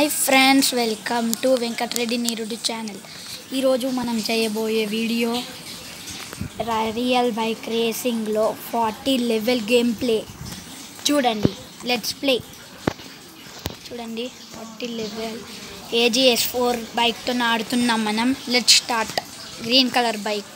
hi friends welcome to Venkatareddy Nirudu channel ఈరోజు మనం చేయబోయే వీడియో ర- రియల్ బైక్ రేసింగ్లో ఫార్టీ లెవెల్ గేమ్ ప్లే చూడండి లెట్స్ ప్లే చూడండి ఫార్టీ లెవెల్ ఏజిఎస్ ఫోర్ బైక్తో ఆడుతున్నాం మనం let start green colour bike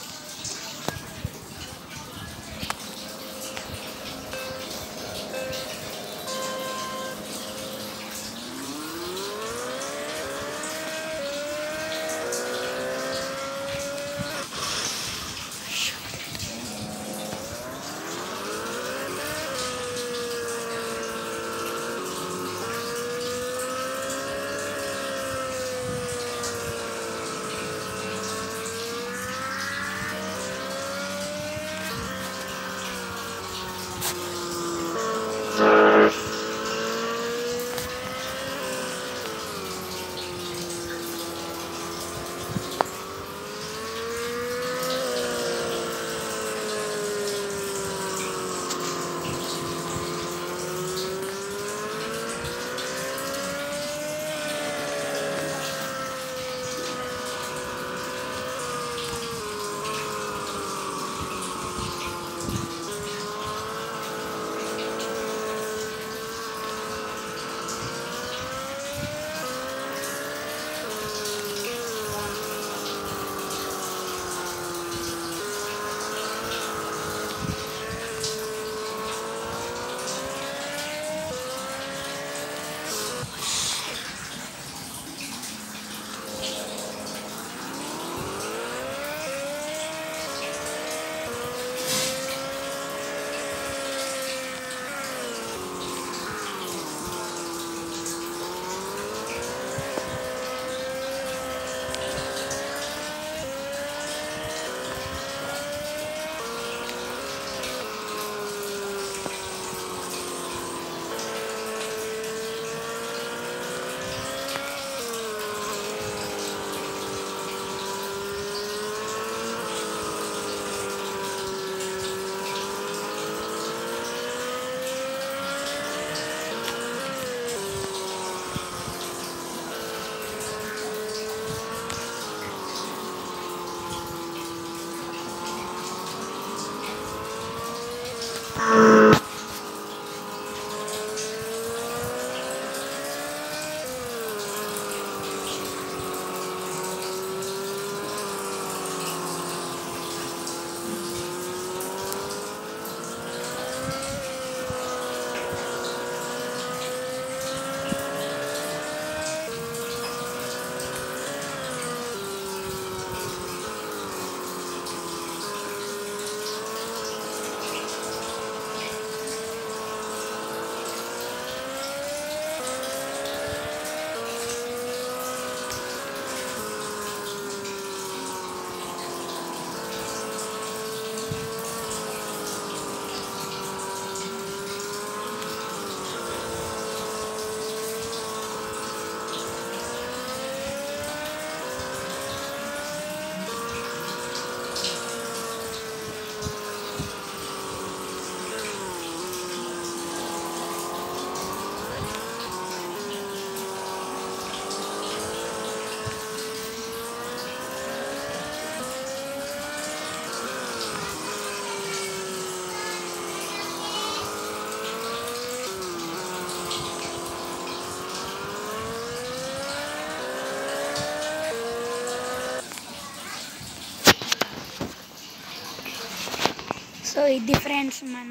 so ఇది ఫ్రెండ్స్ మన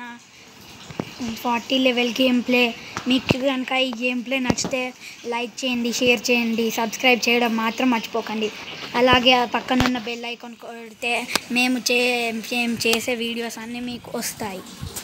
ఫార్టీ లెవెల్ గేమ్ ప్లే మీకు కనుక ఈ గేమ్ ప్లే నచ్చితే లైక్ చేయండి షేర్ చేయండి సబ్స్క్రైబ్ చేయడం మాత్రం మర్చిపోకండి అలాగే ఆ పక్కన ఉన్న బెల్ ఐకాన్ కొడితే మేము చే మేము చేసే వీడియోస్ అన్నీ మీకు వస్తాయి